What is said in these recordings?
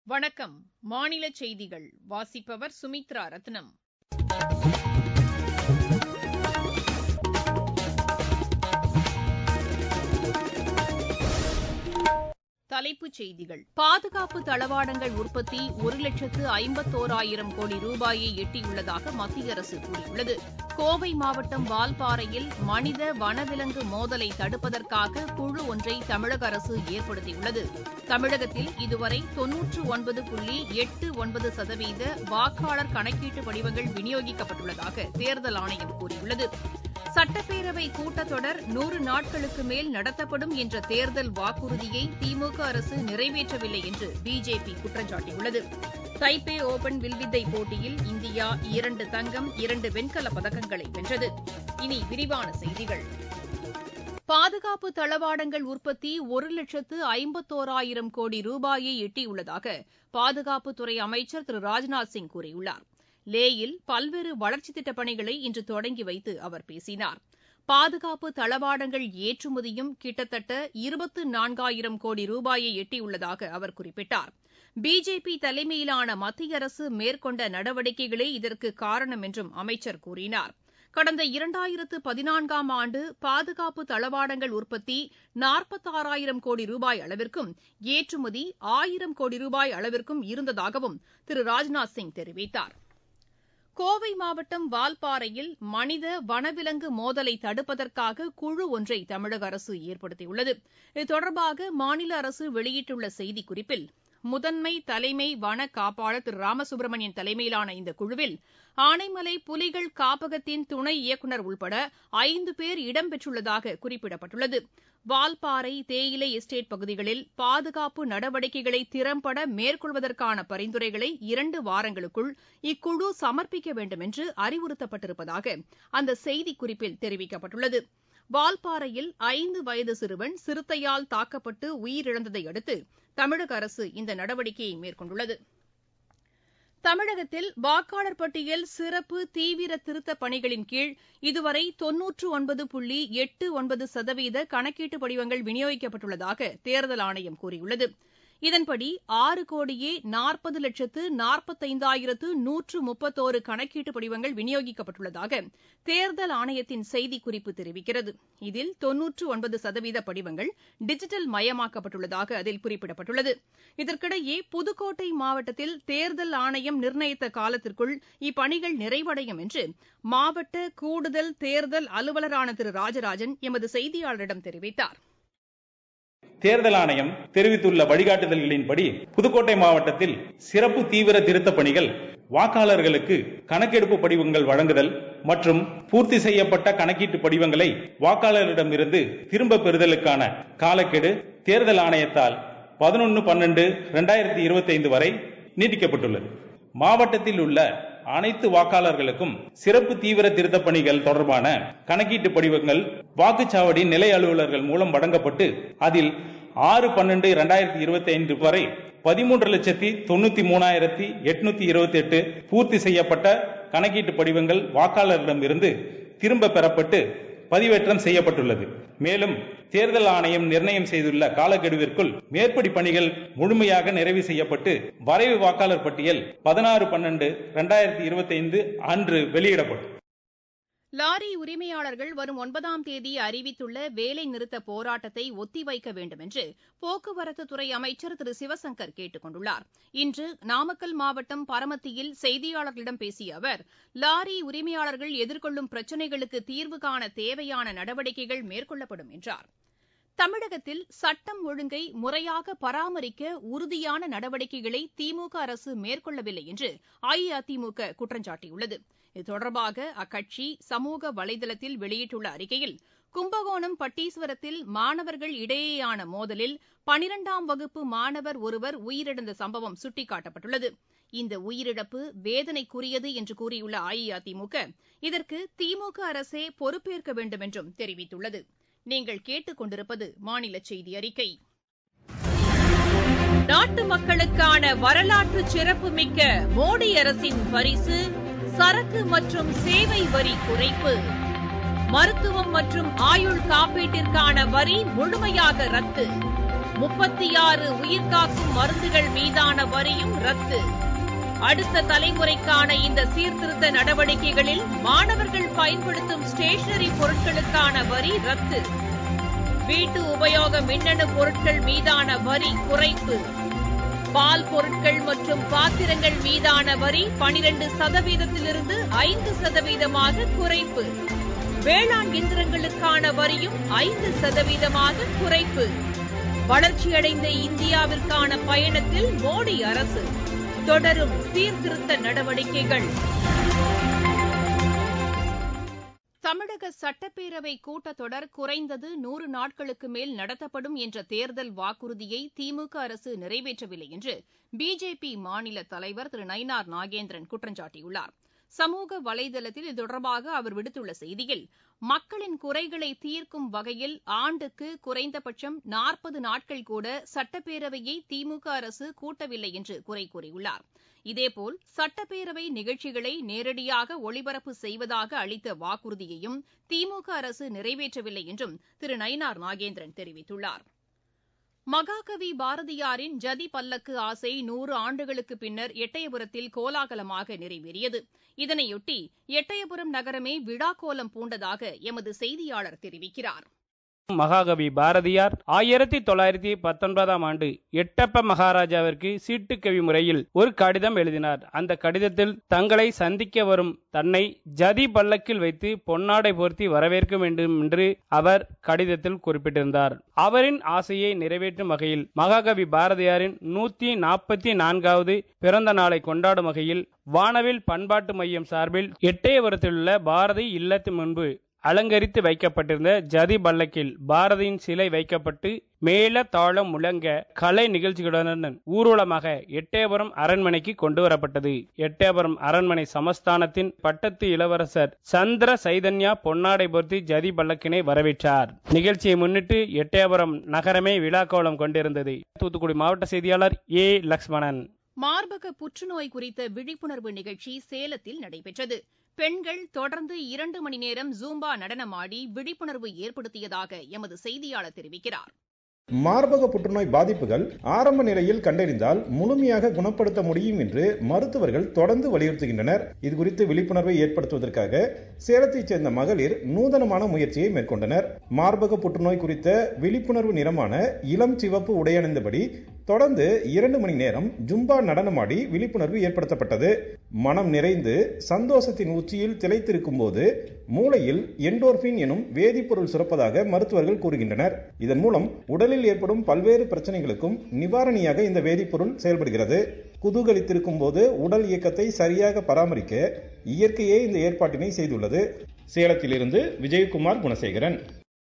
வணக்கம் மாநில செய்திகள் வாசிப்பவர் சுமித்ரா ரத்னம் தலைப்புச் செய்திகள் பாதுகாப்பு தளவாடங்கள் உற்பத்தி ஒரு லட்சத்து ஐம்பத்தோராயிரம் கோடி ரூபாயை எட்டியுள்ளதாக மத்திய அரசு கூறியுள்ளது கோவை மாவட்டம் வால்பாறையில் மனித வனவிலங்கு மோதலை தடுப்பதற்காக குழு ஒன்றை தமிழக அரசு ஏற்படுத்தியுள்ளது தமிழகத்தில் இதுவரை தொன்னூற்று ஒன்பது புள்ளி எட்டு ஒன்பது சதவீத வாக்காளர் கணக்கீட்டு படிவங்கள் விநியோகிக்கப்பட்டுள்ளதாக தேர்தல் ஆணையம் கூறியுள்ளது சட்டப்பேரவை கூட்டத்தொடர் நூறு நாட்களுக்கு மேல் நடத்தப்படும் என்ற தேர்தல் வாக்குறுதியை திமுக அரசு நிறைவேற்றவில்லை என்று பிஜேபி குற்றம் சாட்டியுள்ளது தைப்பே ஒபன் வில்வித்தை போட்டியில் இந்தியா இரண்டு தங்கம் இரண்டு வெண்கலப் பதக்கங்களை வென்றது இனி விரிவான செய்திகள் பாதுகாப்பு தளவாடங்கள் உற்பத்தி ஒரு லட்சத்து ஐம்பத்தோராயிரம் கோடி ரூபாயை எட்டியுள்ளதாக பாதுகாப்புத்துறை அமைச்சர் திரு ராஜ்நாத் சிங் கூறியுள்ளார் லேயில் பல்வேறு வளர்ச்சித் திட்டப் பணிகளை இன்று தொடங்கி வைத்து அவர் பேசினார் பாதுகாப்பு தளவாடங்கள் ஏற்றுமதியும் கிட்டத்தட்ட இருபத்து நான்காயிரம் கோடி ரூபாயை எட்டியுள்ளதாக அவர் குறிப்பிட்டார் பிஜேபி தலைமையிலான மத்திய அரசு மேற்கொண்ட நடவடிக்கைகளே இதற்கு காரணம் என்றும் அமைச்சர் கூறினார் கடந்த இரண்டாயிரத்து பதினான்காம் ஆண்டு பாதுகாப்பு தளவாடங்கள் உற்பத்தி நாற்பத்தாறாயிரம் கோடி ரூபாய் அளவிற்கும் ஏற்றுமதி ஆயிரம் கோடி ரூபாய் அளவிற்கும் இருந்ததாகவும் திரு ராஜ்நாத் சிங் தெரிவித்தார் கோவை மாவட்டம் வால்பாறையில் மனித வனவிலங்கு மோதலை தடுப்பதற்காக குழு ஒன்றை தமிழக அரசு ஏற்படுத்தியுள்ளது இது தொடர்பாக மாநில அரசு வெளியிட்டுள்ள செய்திக்குறிப்பில் முதன்மை தலைமை வன காப்பாளர் திரு ராமசுப்பிரமணியன் தலைமையிலான இந்த குழுவில் ஆனைமலை புலிகள் காப்பகத்தின் துணை இயக்குநர் உள்பட ஐந்து பேர் இடம்பெற்றுள்ளதாக குறிப்பிடப்பட்டுள்ளது வால்பாறை தேயிலை எஸ்டேட் பகுதிகளில் பாதுகாப்பு நடவடிக்கைகளை திறம்பட மேற்கொள்வதற்கான பரிந்துரைகளை இரண்டு வாரங்களுக்குள் இக்குழு சமர்ப்பிக்க வேண்டும் என்று அறிவுறுத்தப்பட்டிருப்பதாக அந்த செய்திக்குறிப்பில் தெரிவிக்கப்பட்டுள்ளது வால்பாறையில் ஐந்து வயது சிறுவன் சிறுத்தையால் தாக்கப்பட்டு உயிரிழந்ததை அடுத்து தமிழக அரசு இந்த நடவடிக்கையை மேற்கொண்டுள்ளது தமிழகத்தில் வாக்காளர் பட்டியல் சிறப்பு தீவிர திருத்தப் பணிகளின் கீழ் இதுவரை தொன்னூற்று ஒன்பது புள்ளி எட்டு ஒன்பது சதவீத கணக்கீட்டு படிவங்கள் விநியோகிக்கப்பட்டுள்ளதாக தேர்தல் ஆணையம் கூறியுள்ளது இதன்படி ஆறு கோடியே நாற்பது லட்சத்து நாற்பத்தைந்தாயிரத்து நூற்று முப்பத்தோரு கணக்கீட்டு படிவங்கள் விநியோகிக்கப்பட்டுள்ளதாக தேர்தல் ஆணையத்தின் செய்திக்குறிப்பு தெரிவிக்கிறது இதில் தொன்னூற்று ஒன்பது சதவீத படிவங்கள் டிஜிட்டல் மயமாக்கப்பட்டுள்ளதாக அதில் குறிப்பிடப்பட்டுள்ளது இதற்கிடையே புதுக்கோட்டை மாவட்டத்தில் தேர்தல் ஆணையம் நிர்ணயித்த காலத்திற்குள் இப்பணிகள் நிறைவடையும் என்று மாவட்ட கூடுதல் தேர்தல் அலுவலரான திரு ராஜராஜன் எமது செய்தியாளரிடம் தெரிவித்தாா் தேர்தல் ஆணையம் தெரிவித்துள்ள வழிகாட்டுதல்களின்படி புதுக்கோட்டை மாவட்டத்தில் சிறப்பு தீவிர திருத்தப் பணிகள் வாக்காளர்களுக்கு கணக்கெடுப்பு படிவங்கள் வழங்குதல் மற்றும் பூர்த்தி செய்யப்பட்ட கணக்கீட்டு படிவங்களை வாக்காளரிடமிருந்து திரும்ப பெறுதலுக்கான காலக்கெடு தேர்தல் ஆணையத்தால் பதினொன்று பன்னெண்டு இரண்டாயிரத்தி இருபத்தி ஐந்து வரை நீட்டிக்கப்பட்டுள்ளது மாவட்டத்தில் உள்ள அனைத்து வாக்காளர்களுக்கும் சிறப்பு தீவிர திருத்தப் பணிகள் தொடர்பான கணக்கீட்டு படிவங்கள் வாக்குச்சாவடி நிலை அலுவலர்கள் மூலம் வழங்கப்பட்டு அதில் ஆறு பன்னெண்டு இரண்டாயிரத்தி இருபத்தி ஐந்து வரை பதிமூன்று லட்சத்தி தொண்ணூத்தி மூணாயிரத்தி எட்நூத்தி இருபத்தி எட்டு பூர்த்தி செய்யப்பட்ட கணக்கீட்டு படிவங்கள் வாக்காளரிடமிருந்து திரும்ப பெறப்பட்டு பதிவேற்றம் செய்யப்பட்டுள்ளது மேலும் தேர்தல் ஆணையம் நிர்ணயம் செய்துள்ள காலக்கெடுவிற்குள் மேற்படி பணிகள் முழுமையாக நிறைவு செய்யப்பட்டு வரைவு வாக்காளர் பட்டியல் பதினாறு பன்னெண்டு இரண்டாயிரத்தி இருபத்தி ஐந்து அன்று வெளியிடப்படும் லாரி உரிமையாளர்கள் வரும் ஒன்பதாம் தேதி அறிவித்துள்ள வேலை நிறுத்த போராட்டத்தை ஒத்திவைக்க வேண்டும் என்று போக்குவரத்துத்துறை அமைச்சர் திரு சிவசங்கர் கேட்டுக் கொண்டுள்ளார் இன்று நாமக்கல் மாவட்டம் பரமத்தியில் செய்தியாளர்களிடம் பேசிய அவர் லாரி உரிமையாளர்கள் எதிர்கொள்ளும் பிரச்சினைகளுக்கு தீர்வு காண தேவையான நடவடிக்கைகள் மேற்கொள்ளப்படும் என்றார் தமிழகத்தில் சட்டம் ஒழுங்கை முறையாக பராமரிக்க உறுதியான நடவடிக்கைகளை திமுக அரசு மேற்கொள்ளவில்லை என்று அஇஅதிமுக குற்றம் சாட்டியுள்ளது இது தொடர்பாக அக்கட்சி சமூக வலைதளத்தில் வெளியிட்டுள்ள அறிக்கையில் கும்பகோணம் பட்டீஸ்வரத்தில் மாணவர்கள் இடையேயான மோதலில் பனிரெண்டாம் வகுப்பு மாணவர் ஒருவர் உயிரிழந்த சம்பவம் சுட்டிக்காட்டப்பட்டுள்ளது இந்த உயிரிழப்பு வேதனைக்குரியது என்று கூறியுள்ள அஇஅதிமுக இதற்கு திமுக அரசே பொறுப்பேற்க வேண்டும் என்றும் தெரிவித்துள்ளது நீங்கள் கேட்டுக் கொண்டிருப்பது மாநில செய்தி அறிக்கை நாட்டு மக்களுக்கான வரலாற்று சிறப்புமிக்க மோடி அரசின் பரிசு சரக்கு மற்றும் சேவை வரி குறைப்பு மருத்துவம் மற்றும் ஆயுள் காப்பீட்டிற்கான வரி முழுமையாக ரத்து முப்பத்தி ஆறு உயிர்காக்கும் மருந்துகள் மீதான வரியும் ரத்து அடுத்த தலைமுறைக்கான இந்த சீர்திருத்த நடவடிக்கைகளில் மாணவர்கள் பயன்படுத்தும் ஸ்டேஷனரி பொருட்களுக்கான வரி ரத்து வீட்டு உபயோக மின்னணு பொருட்கள் மீதான வரி குறைப்பு பால் பொருட்கள் மற்றும் பாத்திரங்கள் மீதான வரி பனிரண்டு சதவீதத்திலிருந்து ஐந்து சதவீதமாக குறைப்பு வேளாண் இயந்திரங்களுக்கான வரியும் ஐந்து சதவீதமாக குறைப்பு வளர்ச்சியடைந்த இந்தியாவிற்கான பயணத்தில் மோடி அரசு தொடரும் சீர்திருத்த நடவடிக்கைகள் தமிழக சட்டப்பேரவை கூட்டத்தொடர் குறைந்தது நூறு நாட்களுக்கு மேல் நடத்தப்படும் என்ற தேர்தல் வாக்குறுதியை திமுக அரசு நிறைவேற்றவில்லை என்று பிஜேபி மாநில தலைவர் திரு நயினார் நாகேந்திரன் குற்றம் சாட்டியுள்ளார் சமூக வலைதளத்தில் இது தொடர்பாக அவர் விடுத்துள்ள செய்தியில் மக்களின் குறைகளை தீர்க்கும் வகையில் ஆண்டுக்கு குறைந்தபட்சம் நாற்பது நாட்கள் கூட சட்டப்பேரவையை திமுக அரசு கூட்டவில்லை என்று குறை கூறியுள்ளார் இதேபோல் சட்டப்பேரவை நிகழ்ச்சிகளை நேரடியாக ஒளிபரப்பு செய்வதாக அளித்த வாக்குறுதியையும் திமுக அரசு நிறைவேற்றவில்லை என்றும் திரு நயினார் நாகேந்திரன் தெரிவித்துள்ளார் மகாகவி பாரதியாரின் ஜதி பல்லக்கு ஆசை நூறு ஆண்டுகளுக்கு பின்னர் எட்டயபுரத்தில் கோலாகலமாக நிறைவேறியது இதனையொட்டி எட்டயபுரம் நகரமே விழாக்கோலம் பூண்டதாக எமது செய்தியாளர் தெரிவிக்கிறார் மகாகவி பாரதியார் ஆயிரத்தி தொள்ளாயிரத்தி பத்தொன்பதாம் ஆண்டு எட்டப்ப மகாராஜாவிற்கு சீட்டுக்கவி முறையில் ஒரு கடிதம் எழுதினார் அந்த கடிதத்தில் தங்களை சந்திக்க வரும் தன்னை ஜதி பல்லக்கில் வைத்து பொன்னாடை போர்த்தி வரவேற்க வேண்டும் என்று அவர் கடிதத்தில் குறிப்பிட்டிருந்தார் அவரின் ஆசையை நிறைவேற்றும் வகையில் மகாகவி பாரதியாரின் நூத்தி நாற்பத்தி நான்காவது பிறந்த நாளை கொண்டாடும் வகையில் வானவில் பண்பாட்டு மையம் சார்பில் எட்டயபுரத்திலுள்ள பாரதி இல்லத்து முன்பு அலங்கரித்து வைக்கப்பட்டிருந்த ஜதி பல்லக்கில் பாரதியின் சிலை வைக்கப்பட்டு மேல தாளம் முழங்க கலை நிகழ்ச்சிகளுடன் ஊர்வலமாக எட்டயபுரம் அரண்மனைக்கு கொண்டு வரப்பட்டது எட்டயபுரம் அரண்மனை சமஸ்தானத்தின் பட்டத்து இளவரசர் சந்திர சைதன்யா பொன்னாடை பொருத்தி ஜதி பல்லக்கினை வரவேற்றார் நிகழ்ச்சியை முன்னிட்டு எட்டயபுரம் நகரமே விழாக்கோலம் கொண்டிருந்தது தூத்துக்குடி மாவட்ட செய்தியாளர் ஏ லக்ஷ்மணன் மார்பக புற்றுநோய் குறித்த விழிப்புணர்வு நிகழ்ச்சி சேலத்தில் நடைபெற்றது பெண்கள் தொடர்ந்து இரண்டு மணி நேரம் ஜூம்பா நடனமாடி விழிப்புணர்வு ஏற்படுத்தியதாக எமது செய்தியாளர் தெரிவிக்கிறார் மார்பக புற்றுநோய் பாதிப்புகள் ஆரம்ப நிலையில் கண்டறிந்தால் முழுமையாக குணப்படுத்த முடியும் என்று மருத்துவர்கள் தொடர்ந்து வலியுறுத்துகின்றனர் இது குறித்து விழிப்புணர்வை ஏற்படுத்துவதற்காக சேலத்தைச் சேர்ந்த மகளிர் நூதனமான முயற்சியை மேற்கொண்டனர் மார்பக புற்றுநோய் குறித்த விழிப்புணர்வு நிறமான இளம் சிவப்பு உடையணிந்தபடி தொடர்ந்து இரண்டு மணி நேரம் ஜும்பா நடனமாடி விழிப்புணர்வு ஏற்படுத்தப்பட்டது மனம் நிறைந்து சந்தோஷத்தின் உச்சியில் திளைத்திருக்கும் போது மூளையில் என்டோர்பின் எனும் வேதிப்பொருள் சுரப்பதாக மருத்துவர்கள் கூறுகின்றனர் இதன் மூலம் உடலில் ஏற்படும் பல்வேறு பிரச்சனைகளுக்கும் நிவாரணியாக இந்த வேதிப்பொருள் செயல்படுகிறது குதூகலித்திருக்கும் போது உடல் இயக்கத்தை சரியாக பராமரிக்க இயற்கையே இந்த ஏற்பாட்டினை செய்துள்ளது சேலத்திலிருந்து விஜயகுமார் குணசேகரன்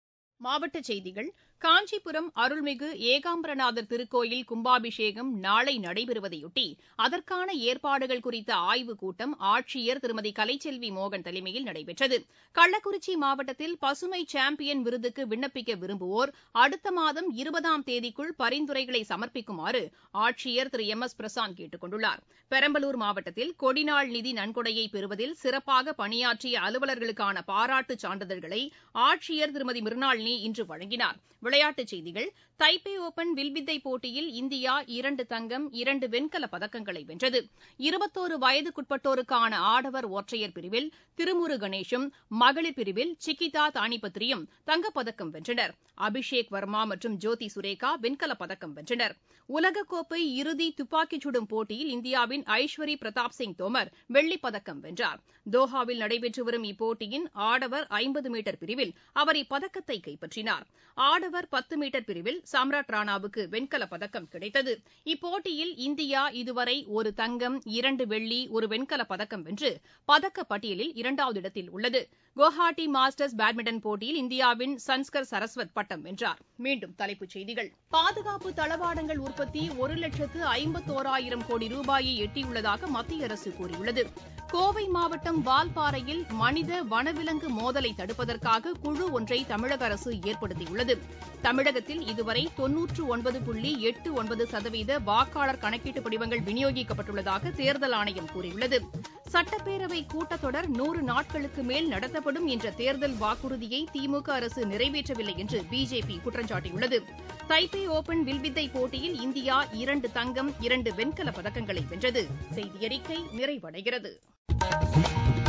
மாவட்ட செய்திகள் காஞ்சிபுரம் அருள்மிகு ஏகாம்பரநாதர் திருக்கோயில் கும்பாபிஷேகம் நாளை நடைபெறுவதையொட்டி அதற்கான ஏற்பாடுகள் குறித்த ஆய்வுக் கூட்டம் ஆட்சியர் திருமதி கலைச்செல்வி மோகன் தலைமையில் நடைபெற்றது கள்ளக்குறிச்சி மாவட்டத்தில் பசுமை சாம்பியன் விருதுக்கு விண்ணப்பிக்க விரும்புவோர் அடுத்த மாதம் இருபதாம் தேதிக்குள் பரிந்துரைகளை சமர்ப்பிக்குமாறு ஆட்சியர் திரு எம் எஸ் பிரசாந்த் கேட்டுக் கொண்டுள்ளார் பெரம்பலூர் மாவட்டத்தில் கொடிநாள் நிதி நன்கொடையை பெறுவதில் சிறப்பாக பணியாற்றிய அலுவலர்களுக்கான பாராட்டுச் சான்றிதழ்களை ஆட்சியர் திருமதி மிருணாளினி இன்று வழங்கினார் விளையாட்டுச் செய்திகள் தைப்பே ஓபன் வில்வித்தை போட்டியில் இந்தியா இரண்டு தங்கம் இரண்டு வெண்கலப் பதக்கங்களை வென்றது இருபத்தோரு வயதுக்குட்பட்டோருக்கான ஆடவர் ஒற்றையர் பிரிவில் திருமுரு கணேஷும் மகளிர் பிரிவில் சிக்கிதா தானிபத்ரியும் தங்கப்பதக்கம் வென்றனர் அபிஷேக் வர்மா மற்றும் ஜோதி சுரேகா வெண்கலப் பதக்கம் வென்றனர் உலகக்கோப்பை இறுதி துப்பாக்கிச் சுடும் போட்டியில் இந்தியாவின் ஐஸ்வரி பிரதாப் சிங் தோமர் வெள்ளிப் பதக்கம் வென்றார் தோஹாவில் நடைபெற்று வரும் இப்போட்டியின் ஆடவர் ஐம்பது மீட்டர் பிரிவில் அவர் இப்பதக்கத்தை கைப்பற்றினார் ஆடவர் பத்து மீட்டர் பிரிவில் சாம்ராட் ராணாவுக்கு வெண்கலப் பதக்கம் கிடைத்தது இப்போட்டியில் இந்தியா இதுவரை ஒரு தங்கம் இரண்டு வெள்ளி ஒரு வெண்கலப் பதக்கம் வென்று பதக்கப் பட்டியலில் இரண்டாவது இடத்தில் உள்ளது குவஹாட்டி மாஸ்டர்ஸ் பேட்மிண்டன் போட்டியில் இந்தியாவின் சன்ஸ்கர் சரஸ்வத் பட்டம் வென்றார் மீண்டும் தலைப்புச் செய்திகள் பாதுகாப்பு தளவாடங்கள் உற்பத்தி ஒரு லட்சத்து ஐம்பத்தோராயிரம் கோடி ரூபாயை எட்டியுள்ளதாக மத்திய அரசு கூறியுள்ளது கோவை மாவட்டம் வால்பாறையில் மனித வனவிலங்கு மோதலை தடுப்பதற்காக குழு ஒன்றை தமிழக அரசு ஏற்படுத்தியுள்ளது தமிழகத்தில் இதுவரை தொன்னூற்று ஒன்பது புள்ளி எட்டு ஒன்பது சதவீத வாக்காளர் கணக்கீட்டு படிவங்கள் விநியோகிக்கப்பட்டுள்ளதாக தேர்தல் ஆணையம் கூறியுள்ளது சட்டப்பேரவை கூட்டத்தொடர் நூறு நாட்களுக்கு மேல் நடத்தப்படும் என்ற தேர்தல் வாக்குறுதியை திமுக அரசு நிறைவேற்றவில்லை என்று பிஜேபி குற்றம் சாட்டியுள்ளது தைப்பே ஓபன் வில்வித்தை போட்டியில் இந்தியா இரண்டு தங்கம் இரண்டு வெண்கலப் பதக்கங்களை வென்றது செய்தியறிக்கை நிறைவடைகிறது